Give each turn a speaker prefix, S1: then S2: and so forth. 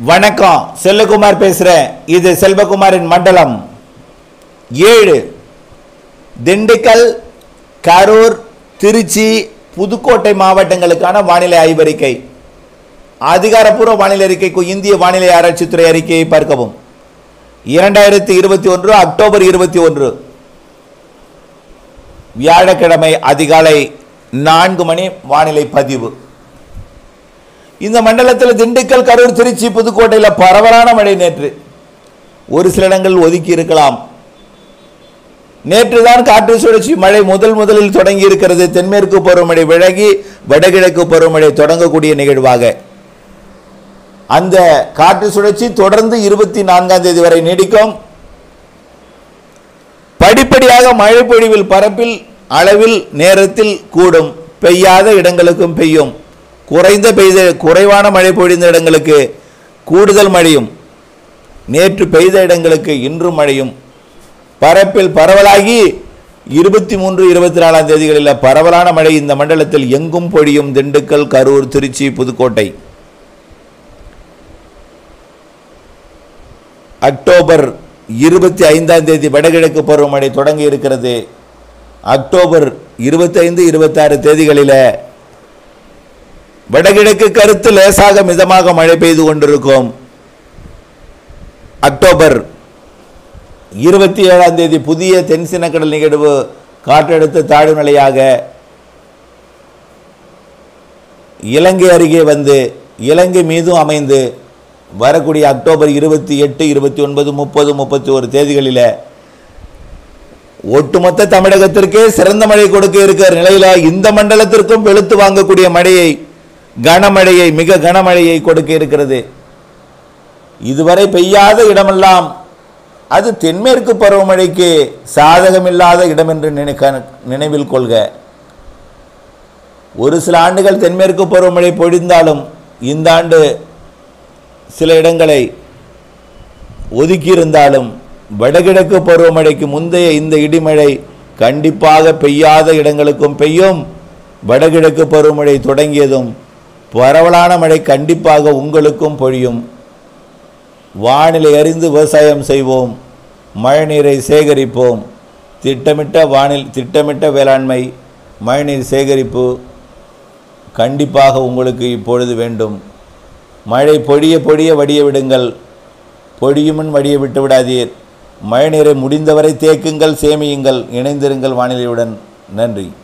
S1: வணக்கம் செல்லகுமார் பேசுறேன் இது செல்வகுமாரின் மண்டலம் ஏழு திண்டுக்கல் கரூர் திருச்சி புதுக்கோட்டை மாவட்டங்களுக்கான வானிலை ஆய்வறிக்கை அதிகாரப்பூர்வ வானிலை அறிக்கைக்கு இந்திய வானிலை ஆராய்ச்சித்துறை அறிக்கையை பார்க்கவும் இரண்டாயிரத்தி இருபத்தி ஒன்று அக்டோபர் இருபத்தி ஒன்று வியாழக்கிழமை அதிகாலை நான்கு மணி வானிலை பதிவு இந்த மண்டலத்தில் திண்டுக்கல் கரூர் திருச்சி புதுக்கோட்டையில் பரவலான மழை நேற்று ஒரு சில இடங்கள் ஒதுக்கி இருக்கலாம் நேற்று தான் காற்று சுழற்சி மழை முதல் முதலில் தொடங்கி இருக்கிறது தென்மேற்கு பருவமழை விலகி வடகிழக்கு பருவமழை தொடங்கக்கூடிய நிகழ்வாக அந்த காற்று சுழற்சி தொடர்ந்து இருபத்தி நான்காம் தேதி வரை நீடிக்கும் படிப்படியாக மழை பொழிவில் பரப்பில் அளவில் நேரத்தில் கூடும் பெய்யாத இடங்களுக்கும் பெய்யும் குறைந்த பெய்த குறைவான மழை பொழிந்த இடங்களுக்கு கூடுதல் மழையும் நேற்று பெய்த இடங்களுக்கு இன்றும் மழையும் பரப்பில் பரவலாகி இருபத்தி மூன்று இருபத்தி நாலாம் தேதிகளில் பரவலான மழை இந்த மண்டலத்தில் எங்கும் பொழியும் திண்டுக்கல் கரூர் திருச்சி புதுக்கோட்டை அக்டோபர் இருபத்தி ஐந்தாம் தேதி வடகிழக்கு பருவமழை தொடங்கி இருக்கிறது அக்டோபர் இருபத்தைந்து இருபத்தாறு தேதிகளில் வடகிழக்கு கருத்து லேசாக மிதமாக மழை பெய்து கொண்டிருக்கும் அக்டோபர் இருபத்தி ஏழாம் தேதி புதிய தென் சின்னக்கடல் நிகழ்வு காற்றழுத்த தாழ்வு நிலையாக இலங்கை அருகே வந்து இலங்கை மீதும் அமைந்து வரக்கூடிய அக்டோபர் இருபத்தி எட்டு இருபத்தி ஒன்பது முப்பது முப்பத்தி ஒரு தேதிகளில் ஒட்டுமொத்த தமிழகத்திற்கே சிறந்த மழை கொடுக்க இருக்கிற நிலையில இந்த மண்டலத்திற்கும் வெளுத்து வாங்கக்கூடிய மழையை கனமழையை மிக கனமழையை கொடுக்க இருக்கிறது இதுவரை பெய்யாத இடமெல்லாம் அது தென்மேற்கு பருவமழைக்கு சாதகமில்லாத இடம் என்று நினைக்க நினைவில் கொள்க ஒரு சில ஆண்டுகள் தென்மேற்கு பருவமழை பொழிந்தாலும் இந்த ஆண்டு சில இடங்களை ஒதுக்கியிருந்தாலும் வடகிழக்கு பருவமழைக்கு முந்தைய இந்த இடிமழை கண்டிப்பாக பெய்யாத இடங்களுக்கும் பெய்யும் வடகிழக்கு பருவமழை தொடங்கியதும் பரவலான மழை கண்டிப்பாக உங்களுக்கும் பொழியும் வானிலை அறிந்து விவசாயம் செய்வோம் மழைநீரை சேகரிப்போம் திட்டமிட்ட வானில் திட்டமிட்ட வேளாண்மை மழைநீர் சேகரிப்பு கண்டிப்பாக உங்களுக்கு இப்பொழுது வேண்டும் மழை பொழிய பொழிய வடிய விடுங்கள் பொழியுமுன் வடிய விட்டு விடாதீர் மழைநீரை முடிந்தவரை தேக்குங்கள் சேமியுங்கள் இணைந்திருங்கள் வானிலையுடன் நன்றி